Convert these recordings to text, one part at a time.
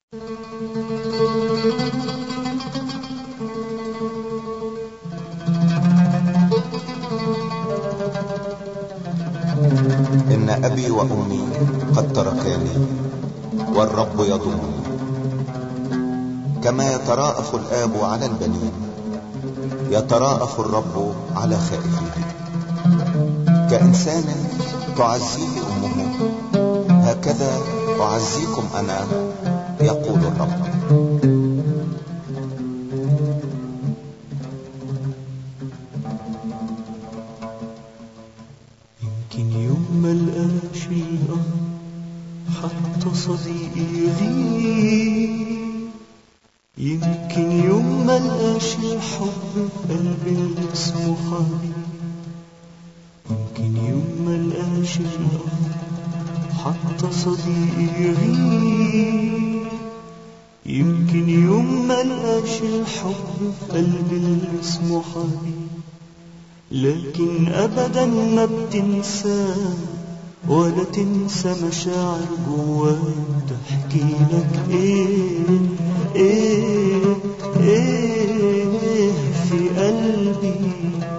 إن أبي وأمي قد تركاني والرب يضمني كما يتراءف الآب على البنين يتراءف الرب على خائفيه كإنسان تعزيه أمه هكذا أعزيكم أنا يقول الرب يمكن يوم ما لقاش الأرض حتى صديقي غير يمكن يوم ما لقاش الحب في قلبي اللي اسمه حبيب يمكن يوم ما لقاش الأرض حتى صديقي غير يمكن يوم ما لقاش الحب في قلبي اللي اسمه حبيب لكن ابدا ما بتنسى ولا تنسى مشاعر جواك تحكي لك ايه ايه ايه في قلبي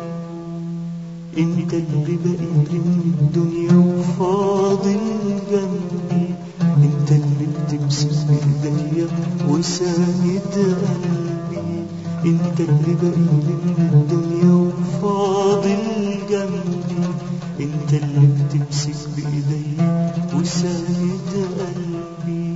انت اللي باقي لي من الدنيا وفاضل جنبي انت اللي بتمسك بايديا وساند قلبي انت اللي باقي لي من الدنيا وفاضل جنبي انت اللي بتمسك بايديا وساند قلبي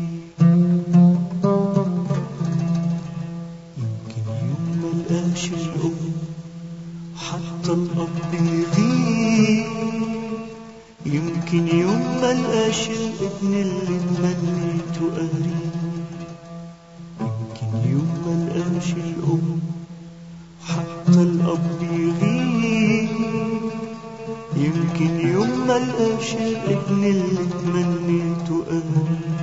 يمكن يوم ما لقاش الام حتى الاب يغيب يمكن يوم ما لقاش الابن اللي تمنيته قريب يمكن يوم ما لقاش الام حتى الاب يغيب يمكن يوم ما لقاش الابن اللي تمنيته قريب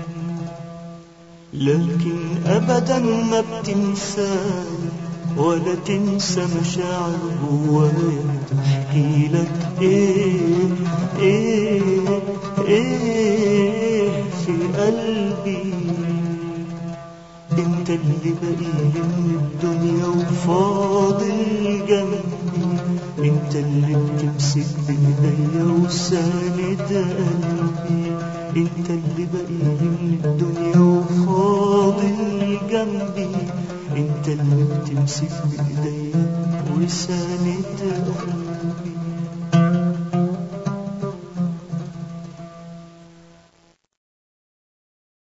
لكن ابدا ما بتنساني ولا تنسى مشاعر جوايا تحكي لك ايه ايه ايه في قلبي انت اللي باقي من الدنيا وفاضل جنبي انت اللي بتمسك بايديا وساند قلبي انت اللي باقي من الدنيا وفاضل جنبي انت اللي بتمسك بايديا وساند قلبي